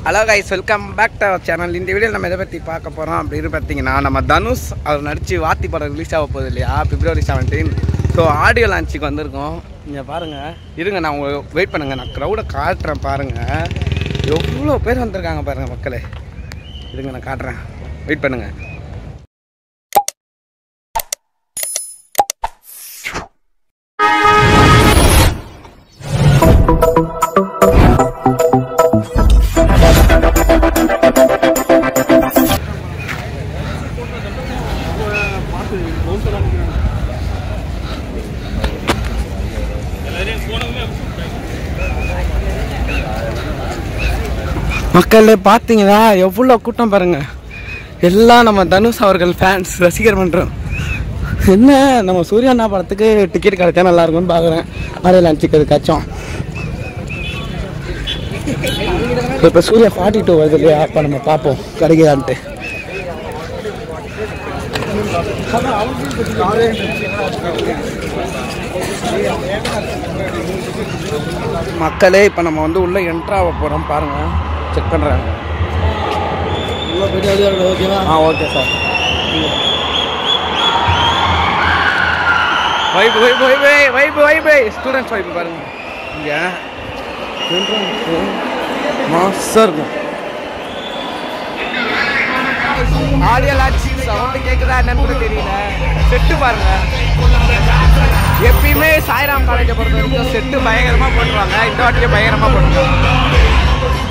hello guys welcome back to our channel இந்த video நம்ம எதை பற்றி பார்க்க போகிறோம் அப்படின்னு பார்த்தீங்கன்னா நம்ம தனுஷ் அவர் நடித்து வாத்தி படம் ரிலீஸ் ஆக போகுது இல்லையா பிப்ரவரி செவன்டீன் ஸோ ஆடியோ லான்ச்சுக்கு வந்திருக்கோம் இங்கே பாருங்கள் இருங்க நான் உங்களை வெயிட் பண்ணுங்கள் நான் க்ரௌடை காட்டுறேன் பாருங்கள் எவ்வளோ பேர் வந்திருக்காங்க பாருங்கள் மக்களே இருங்க நான் காட்டுறேன் வெயிட் பண்ணுங்கள் மக்களே பார்த்தீங்களா எவ்வளோ கூட்டம் பாருங்க எல்லாம் நம்ம தனுஷ் அவர்கள் ஃபேன்ஸ் ரசிகர் மன்றம் என்ன நம்ம சூர்யாண்ணா படத்துக்கு டிக்கெட் கிடைச்சா நல்லா இருக்கும்னு பார்க்குறேன் ஆடியோ லான்ச்சுக்கிறதுக்காச்சும் இப்போ சூர்யா ஃபார்ட்டி டூ வருது இல்லையா அப்போ நம்ம பார்ப்போம் கிடைக்குதான்ட்டு மக்களே இப்போ நம்ம வந்து உள்ளே என்ட்ராக போகிறோம் பாருங்கள் செக் பண்ணுறாங்க ஆ okay sir vibe vibe vibe vibe vibe students vibe பாருங்க இங்கே மாசாக இருக்கும் ஆடியோ லாட்சி சவுண்டு கேட்குதா என்னன்னு கூட தெரியல செட்டு பாருங்க எப்பயுமே சாய்ராம் காலேஜை பொறுத்த வரைக்கும் செட்டு பயங்கரமாக போட்டுருவாங்க இந்த வாட்டியே பயங்கரமாக போட்டுருவாங்க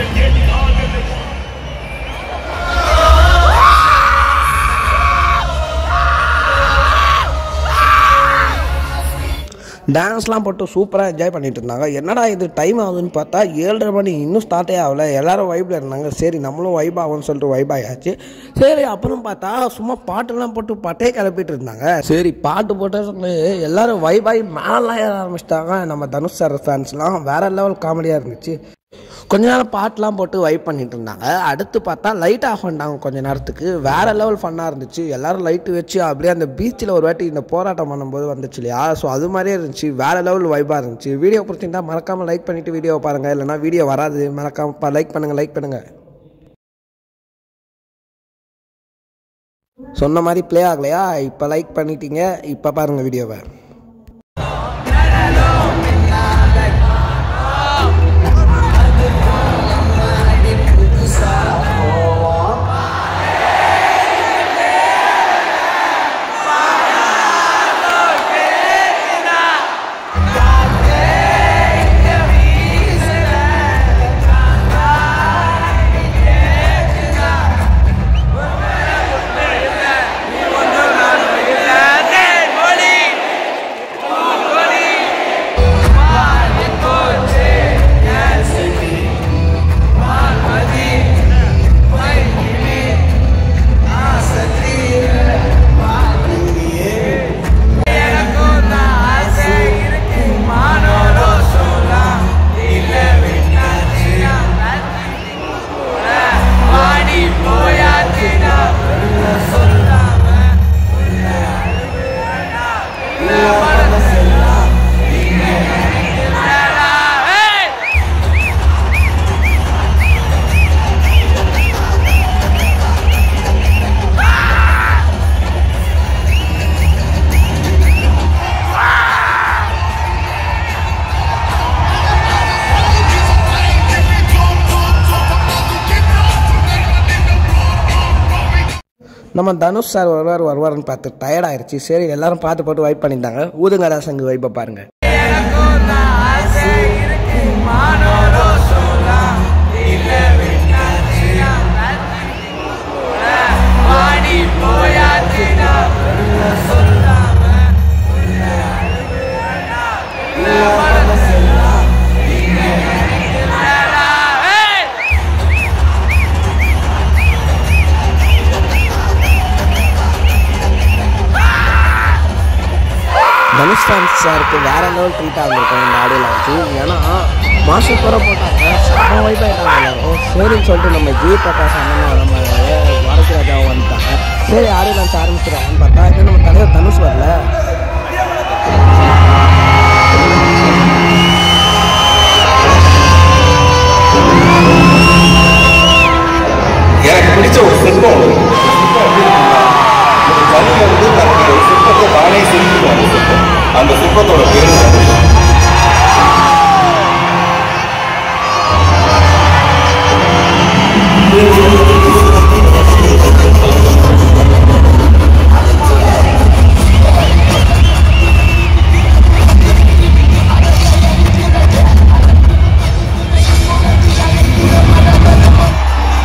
டான்ஸ்லாம் போட்டு சூப்பராக என்ஜாய் பண்ணிட்டு இருந்தாங்க என்னடா இது டைம் ஆகுதுன்னு பார்த்தா ஏழரை மணி இன்னும் ஸ்டார்ட்டே ஆகல எல்லாரும் வைப்பில் இருந்தாங்க சரி நம்மளும் வைப் ஆகும்னு சொல்லிட்டு வைப் ஆயாச்சு சரி அப்புறம் பார்த்தா சும்மா பாட்டுலாம் போட்டு பாட்டே கிளப்பிட்டு இருந்தாங்க சரி பாட்டு போட்டு சொல்லி எல்லாரும் வைப் ஆகி மேலாம் ஏற ஆரம்பிச்சிட்டாங்க நம்ம தனுஷ் சார் ஃபேன்ஸ்லாம் வேற லெவல் காமெடியாக இருந்துச்சு கொஞ்ச நேரம் பாட்டெலாம் போட்டு வைப் பண்ணிட்டு இருந்தாங்க அடுத்து பார்த்தா லைட் ஆஃப் பண்ணிட்டாங்க கொஞ்ச நேரத்துக்கு வேற லெவல் ஃபன்னாக இருந்துச்சு எல்லாரும் லைட்டு வச்சு அப்படியே அந்த பீச்சில் ஒரு வாட்டி இந்த போராட்டம் பண்ணும்போது வந்துச்சு இல்லையா ஸோ அது மாதிரியே இருந்துச்சு வேற லெவல் வைப்பாக இருந்துச்சு வீடியோ பிடிச்சிருந்தா மறக்காமல் லைக் பண்ணிட்டு வீடியோவை பாருங்கள் இல்லைனா வீடியோ வராது மறக்காம லைக் பண்ணுங்கள் லைக் பண்ணுங்கள் சொன்ன மாதிரி ப்ளே ஆகலையா இப்போ லைக் பண்ணிட்டீங்க இப்போ பாருங்கள் வீடியோவை நம்ம தனுஷ் சார் வருவார் வருவார்னு பார்த்து டயர்ட் ஆயிருச்சு சரி எல்லாரும் பார்த்து போட்டு வைப் பண்ணியிருந்தாங்க ஊதுங்கடா சங்கு வைப்பை பாருங்க தனுஷ் ஃபேன்ஸ் சாருக்கு வேற லெவல் ட்ரீட் ஆகிருக்கும் இந்த ஆடியோ லான்ச்சு ஏன்னா மாஸ்டர் கூட போட்டாங்க செம்ம வைப் ஆகிட்டாங்க எல்லாரும் சரின்னு சொல்லிட்டு நம்ம ஜி பிரகாஷ் அண்ணன் நம்ம பாரதி ராஜாவும் வந்துட்டாங்க சரி ஆடியோ லான்ச் ஆரம்பிச்சிருவாங்கன்னு பார்த்தா இது நம்ம தலைவர் தனுஷ் வரல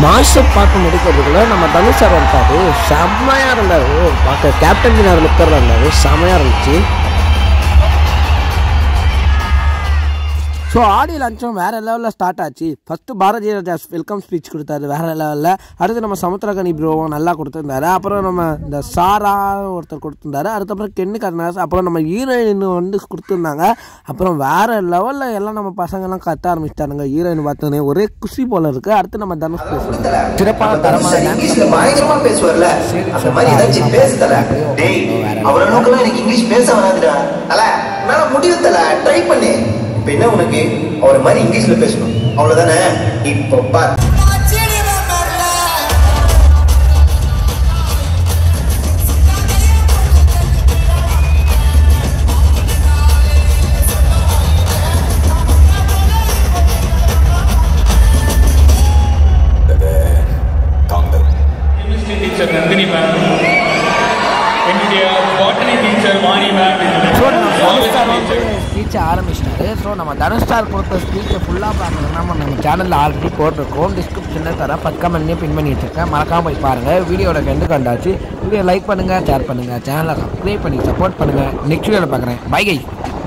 மாஸ்டர் பார்க்க முடிக்கிறதுக்குள்ள நம்ம தனுஷ் சார் வந்துட்டாரு செம்மையாக இருந்தார் பார்க்க கேப்டன் மீனார் லுக்கர் இருந்தார் செம்மையாக இருந்துச்சு ஸோ ஆடியோ லான்ச்சும் வேறு லெவலில் ஸ்டார்ட் ஆச்சு first Bharathiraja welcome speech கொடுத்தாரு வேறு லெவலில் அடுத்து நம்ம சமுத்திரகனி ப்ரோவும் நல்லா கொடுத்துருந்தாரு அப்புறம் நம்ம இந்த சாரா ஒருத்தர் கொடுத்துருந்தாரு அதுக்கப்புறம் கென்னு கருணாஸ் அப்புறம் நம்ம ஹீரோயின் வந்து கொடுத்துருந்தாங்க அப்புறம் வேறு லெவலில் எல்லாம் நம்ம பசங்கள்லாம் கத்த ஆரம்பிச்சிட்டானுங்க ஹீரோயின் பார்த்தோன்னே ஒரே குஷி போல இருக்குது அடுத்து நம்ம தனுஷ் பேசுகிறோம் சிறப்பான தரமான இங்கிலீஷ்ல பயங்கரமா பேசுவார்ல அந்த மாதிரி ஏதாச்சும் பேசு தல டேய் அவர் அளவுக்குலாம் எனக்கு இங்கிலீஷ் பேச வராதுடா தல என்னால முடியும் தல ட்ரை பண்ணு இப்ப என்ன உனக்கு அவர் மாதிரி இங்கிலீஷ்ல பேசணும் அவ்வளவுதானே இப்போ பார் கெமிஸ்ட்ரி டீச்சர் நந்தினி மேம் என்னுடைய botany teacher Vani ma'am so நம்ம தனுஷ் சார் வந்து ஸ்பீச்சை ஆரம்பிச்சிட்டாரு ஸோ நம்ம தனுஷ் சார் கொடுத்த ஸ்பீச்சை ஃபுல்லாக பார்க்கணும்னா நம்ம நம்ம சேனலில் ஆல்ரெடி போட்டிருக்கோம் டிஸ்கிரிப்ஷனில் தர பத்து கமெண்ட்லேயும் பின் பண்ணி வச்சிருக்கேன் மறக்காமல் போய் பாருங்கள் வீடியோட கண்டு கண்டாச்சு வீடியோ லைக் பண்ணுங்கள் ஷேர் பண்ணுங்கள் சேனலை சப்ஸ்கிரைப் பண்ணி சப்போர்ட் பண்ணுங்கள் நெக்ஸ்ட் வீடியோவில் பார்க்குறேன் பை கை